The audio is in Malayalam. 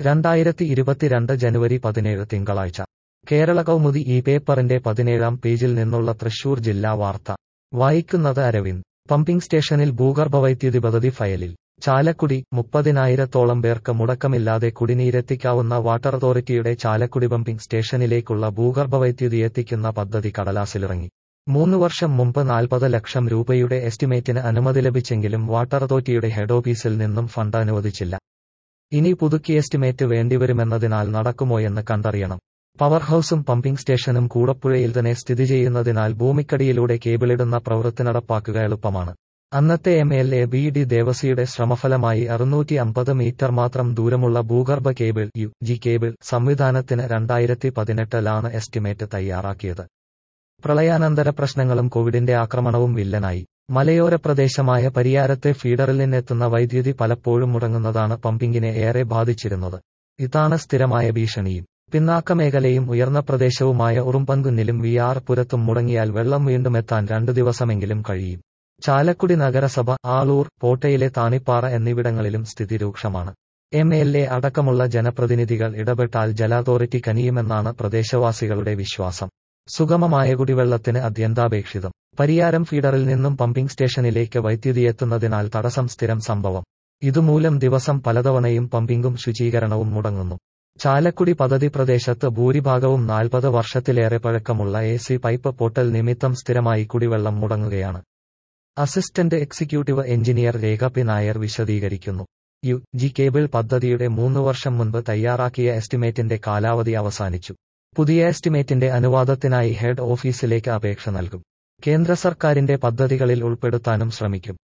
രണ്ടായിരത്തി ഇരുപത്തിരണ്ട് ജനുവരി പതിനേഴ് തിങ്കളാഴ്ച കേരള കൗമുദി ഈ പേപ്പറിന്റെ പതിനേഴാം പേജിൽ നിന്നുള്ള തൃശൂർ ജില്ലാ വാർത്ത വായിക്കുന്നത് അരവിന്ദ് പമ്പിംഗ് സ്റ്റേഷനിൽ ഭൂഗർഭവൈദ്യുതി പദ്ധതി ഫയലിൽ ചാലക്കുടി മുപ്പതിനായിരത്തോളം പേർക്ക് മുടക്കമില്ലാതെ കുടിനീരെത്തിക്കാവുന്ന വാട്ടർ അതോറിറ്റിയുടെ ചാലക്കുടി പമ്പിംഗ് സ്റ്റേഷനിലേക്കുള്ള ഭൂഗർഭവൈദ്യുതി എത്തിക്കുന്ന പദ്ധതി കടലാസിലിറങ്ങി മൂന്ന് വർഷം മുമ്പ് നാൽപ്പത് ലക്ഷം രൂപയുടെ എസ്റ്റിമേറ്റിന് അനുമതി ലഭിച്ചെങ്കിലും വാട്ടർ അതോറിറ്റിയുടെ ഹെഡ് ഓഫീസിൽ നിന്നും ഫണ്ട് അനുവദിച്ചില്ല ഇനി പുതുക്കി എസ്റ്റിമേറ്റ് വേണ്ടിവരുമെന്നതിനാൽ നടക്കുമോയെന്ന് കണ്ടറിയണം പവർ ഹൌസും പമ്പിംഗ് സ്റ്റേഷനും കൂടപ്പുഴയിൽ തന്നെ സ്ഥിതി ചെയ്യുന്നതിനാൽ ഭൂമിക്കടിയിലൂടെ കേബിളിടുന്ന പ്രവൃത്തി നടപ്പാക്കുക എളുപ്പമാണ് അന്നത്തെ M L A B D ദേവസിയുടെ ശ്രമഫലമായി അറുന്നൂറ്റി അമ്പത് മീറ്റർ മാത്രം ദൂരമുള്ള ഭൂഗർഭ കേബിൾ യു ജി കേബിൾ സംവിധാനത്തിന് രണ്ടായിരത്തി പതിനെട്ടിലാണ് എസ്റ്റിമേറ്റ് തയ്യാറാക്കിയത് പ്രളയാനന്തര പ്രശ്നങ്ങളും കോവിഡിന്റെ ആക്രമണവും വില്ലനായി മലയോര പ്രദേശമായ പരിയാരത്തെ ഫീഡറിൽ നിന്നെത്തുന്ന വൈദ്യുതി പലപ്പോഴും മുടങ്ങുന്നതാണ് പമ്പിങ്ങിനെ ഏറെ ബാധിച്ചിരുന്നത് ഇതാണ് സ്ഥിരമായ ഭീഷണിയും പിന്നാക്ക മേഖലയും ഉയർന്ന പ്രദേശവുമായ ഉറുമ്പൻകുന്നിലും വി ആർ പുരത്തും മുടങ്ങിയാൽ വെള്ളം വീണ്ടും എത്താൻ രണ്ടു ദിവസമെങ്കിലും കഴിയും ചാലക്കുടി നഗരസഭ ആളൂർ പോട്ടയിലെ താണിപ്പാറ എന്നിവിടങ്ങളിലും സ്ഥിതി രൂക്ഷമാണ് എം എൽ എ അടക്കമുള്ള ജനപ്രതിനിധികൾ ഇടപെട്ടാൽ ജല അതോറിറ്റി കനിയുമെന്നാണ് പ്രദേശവാസികളുടെ വിശ്വാസം സുഗമമായ കുടിവെള്ളത്തിന് അത്യന്താപേക്ഷിതം പരിയാരം ഫീഡറിൽ നിന്നും പമ്പിംഗ് സ്റ്റേഷനിലേക്ക് വൈദ്യുതിയെത്തുന്നതിനാൽ തടസ്സം സ്ഥിരം സംഭവം ഇതുമൂലം ദിവസം പലതവണയും പമ്പിംഗും ശുചീകരണവും മുടങ്ങുന്നു ചാലക്കുടി പദ്ധതി പ്രദേശത്ത് ഭൂരിഭാഗവും നാൽപ്പത് വർഷത്തിലേറെ പഴക്കമുള്ള എ സി പൈപ്പ് പൊട്ടൽ നിമിത്തം സ്ഥിരമായി കുടിവെള്ളം മുടങ്ങുകയാണ് assistant executive engineer Rekha P Nair വിശദീകരിക്കുന്നു യു ജി കേബിൾ പദ്ധതിയുടെ മൂന്ന് വർഷം മുൻപ് തയ്യാറാക്കിയ എസ്റ്റിമേറ്റിന്റെ കാലാവധി അവസാനിച്ചു പുതിയ എസ്റ്റിമേറ്റിന്റെ അനുവാദത്തിനായി ഹെഡ് ഓഫീസിലേക്ക് അപേക്ഷ നൽകും കേന്ദ്ര സർക്കാരിന്റെ പദ്ധതികളിൽ ഉൾപ്പെടുത്താനും ശ്രമിക്കും